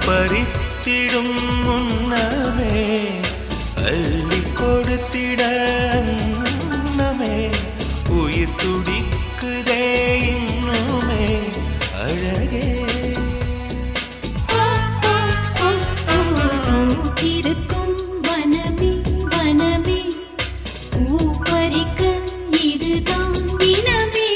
பறித்திடும் முன்னமே அள்ளி கொடுத்திட அன்னமே உயிர் துடிக்குதே இன்னுமே அழகே பூத்திருக்கும் வனமே வனமே பூ பறிக்க இதுதான் தினமே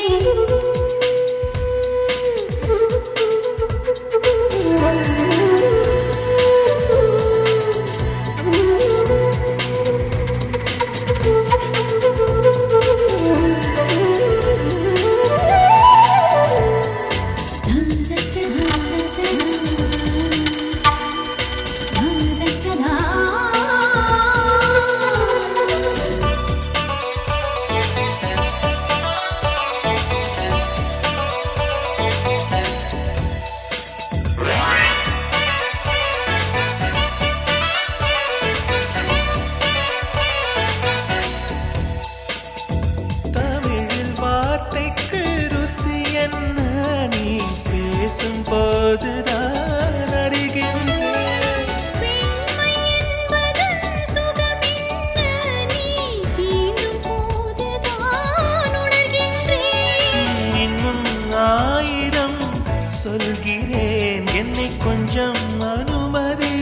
தமிழில் வார்த்தைக்கு ருசி என்ன நீ பேசும் போதுதான் அறிகின்றேன் பெண்மை என்பதன் சுகமென்ன நீ தீண்டும் போதுதான் உணர்கின்றேன் இன்னும் ஆயிரம் சொல்கிறேன் என்னை கொஞ்சம் அனுமதி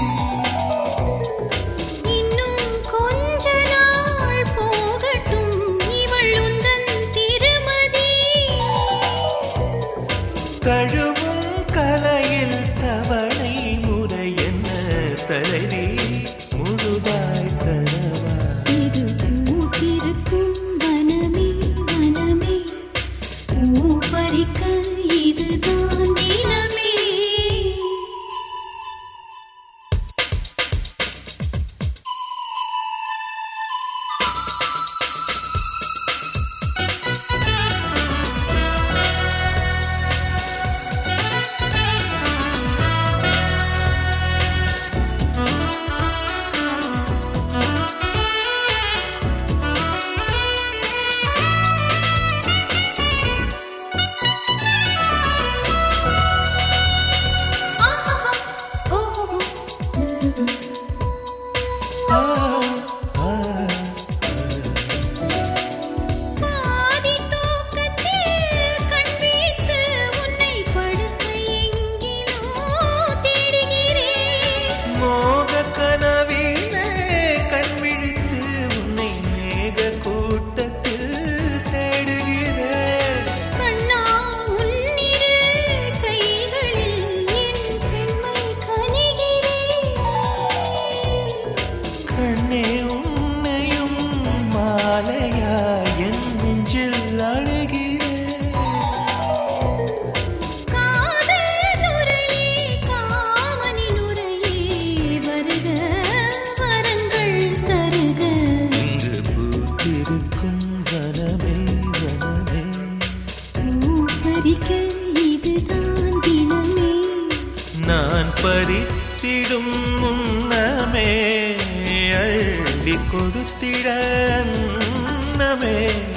இன்னும் கொஞ்ச நாள் போகட்டும் இவள் உந்தன் திருமதி கழுவும் கலையில் தவணை முறை என்ன தலைவி முழுதாய் தரவா இது பூத்திருக்கும் வனமே வனமே பூ பறிக்க இதுதான் தினமே ஆஹா ஓஹோ ஆ, ஆ, பாதி தூக்கத்தில் கண் விழித்து உன்னை படுக்கை எங்கிலோ தேடுகிறேன் மோக கனவிலே கண் விழித்து உன்னை மேக கூட்டத்தில் தேடுகிறேன் கண்ணா உன்னிரு கைகளில் என் பெண்மை கனிகிறேன் கண்ணே உன்னையும் மாலையா என் நெஞ்சில் அழுகிறேன் காதல் துறையே காமனின் உரையே வருக வரங்கள் தருக இங்கு பூத்திருக்கும் வனமே வனமே பூ பறிக்க இதுதான் தினமே நான் பறித்திடும் முன்னமே அள்ளி கொடுத்திட அன்னமே